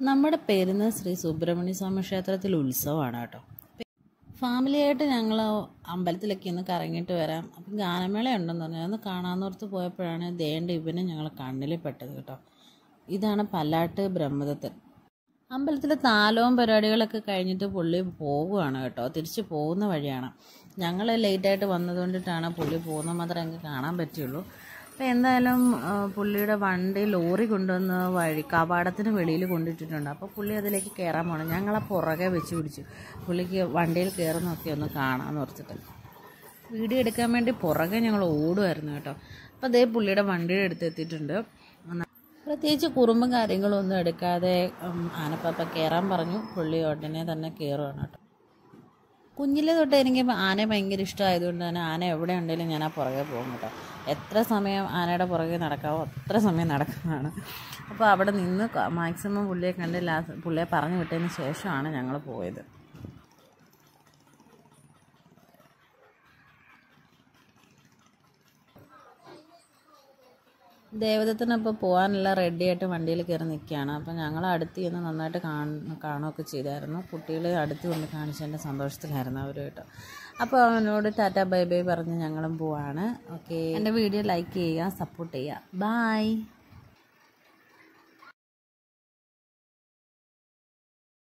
നമ്മുടെ പെരുന്ന ശ്രീ സുബ്രഹ്മണ്യ സ്വാമി ക്ഷേത്രത്തിൽ ഉത്സവമാണ് കേട്ടോ ഫാമിലിയായിട്ട് ഞങ്ങൾ അമ്പലത്തിലൊക്കെ ഒന്ന് കറങ്ങിയിട്ട് വരാം അപ്പം ഗാനമേള ഉണ്ടെന്ന് പറഞ്ഞു അതൊന്ന് കാണാമെന്നോർത്ത് പോയപ്പോഴാണ് ദേണ്ട ഇവനെ ഞങ്ങൾ കണ്ണിൽ പെട്ടത് കേട്ടോ ഇതാണ് പല്ലാട്ട് ബ്രഹ്മദത്തൻ അമ്പലത്തിലെ താലവും പരിപാടികളൊക്കെ കഴിഞ്ഞിട്ട് പുള്ളി പോവുകയാണ് കേട്ടോ തിരിച്ച് പോകുന്ന വഴിയാണ് ഞങ്ങൾ ലേറ്റായിട്ട് വന്നതുകൊണ്ടിട്ടാണ് പുള്ളി പോകുന്നത് മാത്രമേ ഞങ്ങൾക്ക് കാണാൻ പറ്റുള്ളൂ അപ്പോൾ എന്തായാലും ആ, പുള്ളിയുടെ വണ്ടി ലോറി കൊണ്ടുവന്ന് വഴി കവാടത്തിന് വെളിയിൽ കൊണ്ടിട്ടിട്ടുണ്ട് അപ്പോൾ പുള്ളി അതിലേക്ക് കയറാൻ പോകണം ഞങ്ങളെ പുറകെ വെച്ച് പിടിച്ചു പുള്ളിക്ക് വണ്ടിയിൽ കയറുന്നൊക്കെ ഒന്ന് കാണാമെന്ന് ഓർത്തിട്ട് വീഡിയോ എടുക്കാൻ വേണ്ടി പുറകെ ഞങ്ങൾ ഓടുമായിരുന്നു കേട്ടോ അപ്പോൾ അതേ പുള്ളിയുടെ വണ്ടിയുടെ അടുത്ത് എത്തിയിട്ടുണ്ട് പ്രത്യേകിച്ച് കുറുമ്പും കാര്യങ്ങളും ഒന്നും എടുക്കാതെ ഉം, ആനപ്പാപ്പ കയറാൻ പറഞ്ഞു പുള്ളി ഉടനെ തന്നെ കയറുകയാണ് കേട്ടോ കുഞ്ഞിലെ തൊട്ട് എനിക്ക് ആനയെ ഭയങ്കര ഇഷ്ടമായതുകൊണ്ട് തന്നെ ആന എവിടെ ഉണ്ടെങ്കിലും ഞാൻ ആ പുറകെ പോകും കേട്ടോ എത്ര സമയം ആനയുടെ പുറകെ നടക്കാവോ അത്ര സമയം നടക്കുന്നതാണ് അപ്പോൾ അവിടെ നിന്ന് മാക്സിമം പുള്ളിയെ കണ്ട് ലാസ്റ്റ് പുള്ളിയെ പറഞ്ഞു വിട്ടതിന് ശേഷമാണ് ഞങ്ങൾ പോയത് ദേവദത്തിനപ്പോൾ പോകാനുള്ള റെഡിയായിട്ട് വണ്ടിയിൽ കയറി നിൽക്കുകയാണ് അപ്പോൾ ഞങ്ങൾ അടുത്ത് ചെന്ന് നന്നായിട്ട് കാണ കാണുകയൊക്കെ ചെയ്തായിരുന്നു കുട്ടികളെ അടുത്ത് കൊണ്ട് കാണിച്ചതിൻ്റെ സന്തോഷത്തിലായിരുന്നു അവർ കേട്ടോ അപ്പോൾ അവനോട് ടാറ്റ ബൈ ബൈ പറഞ്ഞ് ഞങ്ങളും പോവാണ് ഓക്കെ എൻ്റെ വീഡിയോ ലൈക്ക് ചെയ്യുക സപ്പോർട്ട് ചെയ്യുക ബായ്